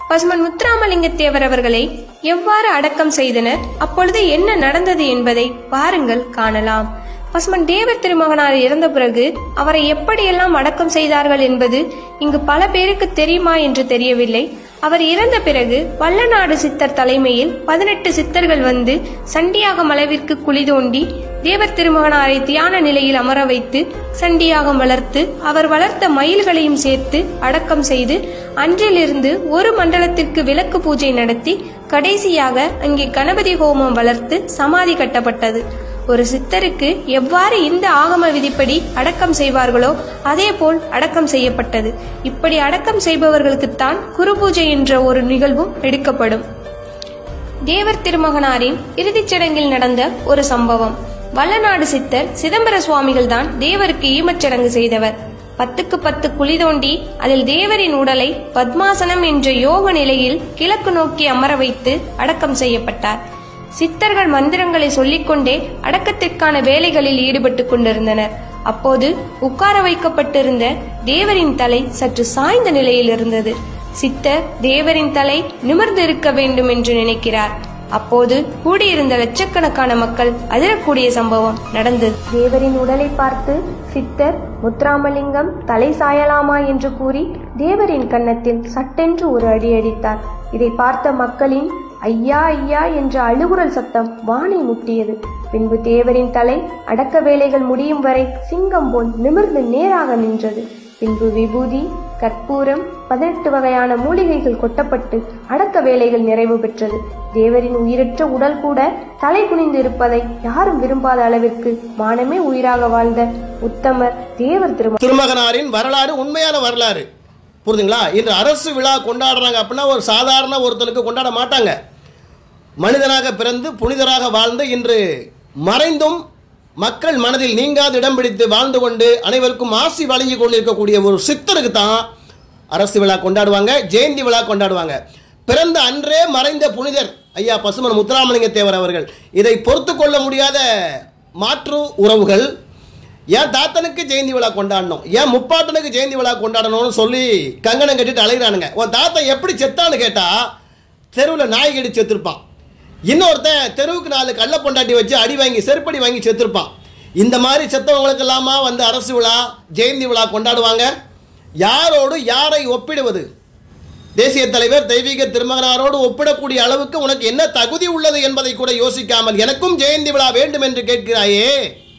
பசுமன் முத்துராமலிங்கத்தேவர் அவர்களை எவ்வாறு அடக்கம் செய்தனர் அப்பொழுது என்ன நடந்தது என்பதை பாருங்கள் காணலாம் பசுமன் தேவர் திருமகனார் இறந்த பிறகு அவரை எப்படியெல்லாம் அடக்கம் செய்தார்கள் என்பது இங்கு பல பேருக்கு தெரியுமா என்று தெரியவில்லை அவர் இறந்த பிறகு வல்லநாடு சித்தர் தலைமையில் பதினெட்டு சித்தர்கள் வந்து சண்டியாகம் அளவிற்கு குழி தோண்டி தேவர் திருமகனாரை தியான நிலையில் அமர வைத்து சண்டியாகம் வளர்த்து அவர் வளர்த்த மயில்களையும் சேர்த்து அடக்கம் செய்து அன்றிலிருந்து ஒரு மண்டலத்திற்கு விளக்கு பூஜை நடத்தி கடைசியாக அங்கே கணபதி ஹோமம் வளர்த்து சமாதி கட்டப்பட்டது ஒரு சித்தருக்கு எவ்வாறு இந்த ஆகம விதிப்படி அடக்கம் செய்வார்களோ அதேபோல் அடக்கம் செய்யப்பட்டது இப்படி அடக்கம் செய்பவர்களுக்குத்தான் குரு பூஜை என்ற ஒரு நிகழ்வும் எடுக்கப்படும் தேவர் திருமகனாரின் இறுதிச் சடங்கில் நடந்த ஒரு சம்பவம் வல்லநாடு சித்தர் சிதம்பர சுவாமிகள் தான் தேவருக்கு ஈமச்சடங்கு செய்தவர் பத்துக்கு பத்து குழி தோண்டி அதில் தேவரின் உடலை பத்மாசனம் என்ற யோக நிலையில் கிழக்கு நோக்கி அமர வைத்து அடக்கம் செய்யப்பட்டார் சித்தர்கள் மந்திரங்களை சொல்லிக்கொண்டே அடக்கத்திற்கான வேலைகளில் ஈடுபட்டு கொண்டிருந்தனர் அப்போது உட்கார வைக்கப்பட்டிருந்த தேவரின் தலை சற்று சாய்ந்த நிலையில் இருந்தது சித்தர் தேவரின் தலை நிமிர்ந்து இருக்க வேண்டும் என்று நினைக்கிறார் அப்போது கூடியிருந்த லட்சக்கணக்கான மக்கள் அதிரக்கூடிய சம்பவம் நடந்தது தேவரின் உடலை பார்த்து சித்தர் முத்ராமலிங்கம் தலை சாயலாமா என்று கூறி தேவரின் கன்னத்தில் சட்டென்று ஒரு அடி அடித்தார் இதை பார்த்த மக்களின் ஐயா ஐயா என்ற அழுகுரல் சத்தம் வானை முட்டியது பின்பு தேவரின் தலை அடக்க வேலைகள் முடியும் வரை சிங்கம் போல் நிமிர்ந்து நேராக நின்றது பின்பு விபூதி கற்பூரம் பதினெட்டு வகையான மூலிகைகள் கொட்டப்பட்டு அடக்க வேலைகள் நிறைவு பெற்றது தேவரின் உயிரற்ற உடல் கூட தலை குனிந்து இருப்பதை யாரும் விரும்பாத அளவிற்கு மானமே உயிராக வாழ்ந்த உத்தமர் தேவர் திருமணம் திருமகனாரின் வரலாறு உண்மையான வரலாறு புரியுதுங்களா இன்று அரசு விழா கொண்டாடுறாங்க அப்படின்னா ஒரு சாதாரண ஒருத்தனுக்கு கொண்டாட மாட்டாங்க மனிதனாக பிறந்து புனிதராக வாழ்ந்து இன்று மறைந்தும் மக்கள் மனதில் நீங்காது இடம் பிடித்து வாழ்ந்து கொண்டு அனைவருக்கும் ஆசி வழங்கி கொண்டிருக்கக்கூடிய ஒரு சித்தருக்கு தான் அரசு விழா கொண்டாடுவாங்க ஜெயந்தி விழா கொண்டாடுவாங்க பிறந்த அன்றே மறைந்த புனிதர் ஐயா பசுமன் முத்துராமலிங்க தேவர் அவர்கள் இதை பொறுத்து கொள்ள முடியாத மாற்று உறவுகள் ஏன் தாத்தனுக்கு ஜெயந்தி விழா கொண்டாடணும் ஏன் முப்பாட்டனுக்கு ஜெயந்தி விழா கொண்டாடணும்னு சொல்லி கங்கணம் கட்டிட்டு அலைகிறானுங்க உன் தாத்தா எப்படி செத்தான்னு கேட்டா தெருவில் நாய் கடி செத்துருப்பான் இன்னொருத்தன் தெருவுக்கு நாலு கள்ள பொண்டாட்டி வச்சு அடி வாங்கி செருப்படி வாங்கி செத்துருப்பான் இந்த மாதிரி செத்தவங்களுக்கெல்லாமா வந்து அரசு விழா ஜெயந்தி விழா கொண்டாடுவாங்க யாரோடு யாரை ஒப்பிடுவது தேசிய தலைவர் தெய்வீக திருமகனாரோடு ஒப்பிடக்கூடிய அளவுக்கு உனக்கு என்ன தகுதி உள்ளது என்பதை கூட யோசிக்காமல் எனக்கும் ஜெயந்தி விழா வேண்டும் என்று கேட்கிறாயே